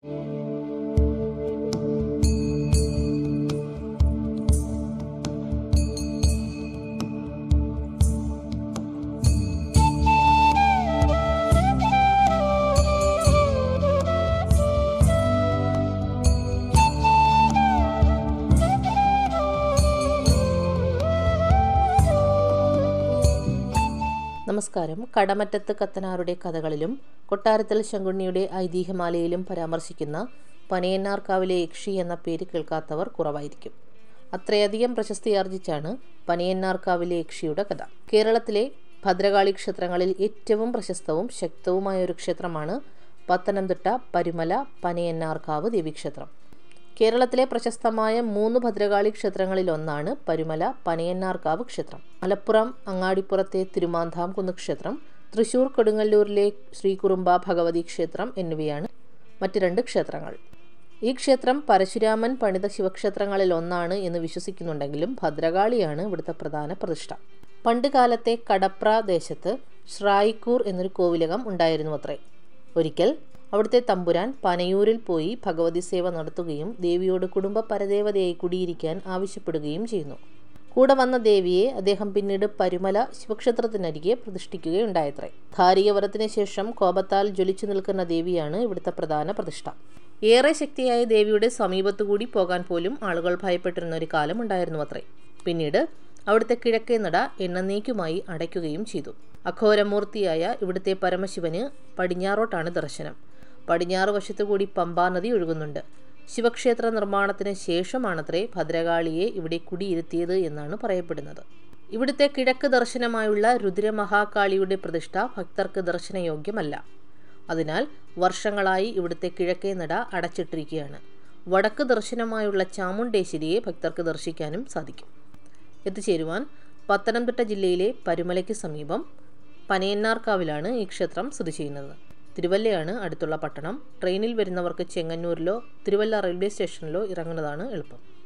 നമസ്കാരം കടമറ്റത്ത് കത്തനാറുടെ കഥകളിലും കൊട്ടാരത്തിൽ ശങ്കുണ്ണിയുടെ ഐതിഹ്യമാലയിലും പരാമർശിക്കുന്ന പനയന്നാർക്കാവിലെ യക്ഷി എന്ന പേര് കേൾക്കാത്തവർ കുറവായിരിക്കും അത്രയധികം പ്രശസ്തിയാർജിച്ചാണ് പനയന്നാർക്കാവിലെ യക്ഷിയുടെ കഥ കേരളത്തിലെ ഭദ്രകാളി ക്ഷേത്രങ്ങളിൽ ഏറ്റവും പ്രശസ്തവും ശക്തവുമായ ഒരു ക്ഷേത്രമാണ് പത്തനംതിട്ട പരുമല പനയന്നാർക്കാവ് ദേവീക്ഷേത്രം കേരളത്തിലെ പ്രശസ്തമായ മൂന്ന് ഭദ്രകാളി ക്ഷേത്രങ്ങളിലൊന്നാണ് പരുമല പനയന്നാർക്കാവ് ക്ഷേത്രം മലപ്പുറം അങ്ങാടിപ്പുറത്തെ തിരുമാന്താംകുന്ന് ക്ഷേത്രം തൃശൂർ കൊടുങ്ങല്ലൂരിലെ ശ്രീകുറുമ്പ ഭഗവതി ക്ഷേത്രം എന്നിവയാണ് മറ്റ് രണ്ട് ക്ഷേത്രങ്ങൾ ഈ ക്ഷേത്രം പരശുരാമൻ പണിത ശിവക്ഷേത്രങ്ങളിൽ ഒന്നാണ് എന്ന് വിശ്വസിക്കുന്നുണ്ടെങ്കിലും ഭദ്രകാളിയാണ് ഇവിടുത്തെ പ്രധാന പ്രതിഷ്ഠ പണ്ട് കാലത്തെ കടപ്ര ദേശത്ത് ശ്രായിക്കൂർ എന്നൊരു കോവിലകം ഉണ്ടായിരുന്നു അത്രേ ഒരിക്കൽ അവിടുത്തെ തമ്പുരാൻ പനയൂരിൽ പോയി ഭഗവതി സേവ നടത്തുകയും ദേവിയോട് കുടുംബ പരദേവതയായി കുടിയിരിക്കാൻ ആവശ്യപ്പെടുകയും ചെയ്യുന്നു കൂടെ വന്ന ദേവിയെ അദ്ദേഹം പിന്നീട് പരുമല ശിവക്ഷേത്രത്തിനരികെ പ്രതിഷ്ഠിക്കുകയുണ്ടായത്രേ ധാരികവരത്തിന് ശേഷം കോപത്താൽ ജ്വലിച്ചു നിൽക്കുന്ന ദേവിയാണ് ഇവിടുത്തെ പ്രധാന പ്രതിഷ്ഠ ഏറെ ശക്തിയായ ദേവിയുടെ സമീപത്തുകൂടി പോകാൻ പോലും ആളുകൾ ഭയപ്പെട്ടിരുന്ന ഒരു കാലം ഉണ്ടായിരുന്നു അത്രേ പിന്നീട് അവിടുത്തെ കിഴക്കേ നട എന്നേക്കുമായി അടയ്ക്കുകയും ചെയ്തു അഘോരമൂർത്തിയായ ഇവിടുത്തെ പരമശിവന് പടിഞ്ഞാറോട്ടാണ് ദർശനം പടിഞ്ഞാറ് വശത്തുകൂടി പമ്പാ നദി ഒഴുകുന്നുണ്ട് ശിവക്ഷേത്ര നിർമ്മാണത്തിന് ശേഷമാണത്രേ ഭദ്രകാളിയെ ഇവിടെ കുടിയിരുത്തിയത് എന്നാണ് പറയപ്പെടുന്നത് ഇവിടുത്തെ കിഴക്ക് ദർശനമായുള്ള രുദ്രമഹാകാളിയുടെ പ്രതിഷ്ഠ ഭക്തർക്ക് ദർശനയോഗ്യമല്ല അതിനാൽ വർഷങ്ങളായി ഇവിടുത്തെ കിഴക്കേ നട അടച്ചിട്ടിരിക്കുകയാണ് വടക്ക് ദർശനമായുള്ള ചാമുണ്ടേശ്വരിയെ ഭക്തർക്ക് ദർശിക്കാനും സാധിക്കും എത്തിച്ചേരുവാൻ പത്തനംതിട്ട ജില്ലയിലെ പരുമലയ്ക്ക് സമീപം പനയന്നാർക്കാവിലാണ് ഈ ക്ഷേത്രം സ്ഥിതി ചെയ്യുന്നത് തിരുവല്ലയാണ് അടുത്തുള്ള പട്ടണം ട്രെയിനിൽ വരുന്നവർക്ക് ചെങ്ങന്നൂരിലോ തിരുവല്ല റെയിൽവേ സ്റ്റേഷനിലോ ഇറങ്ങുന്നതാണ് എളുപ്പം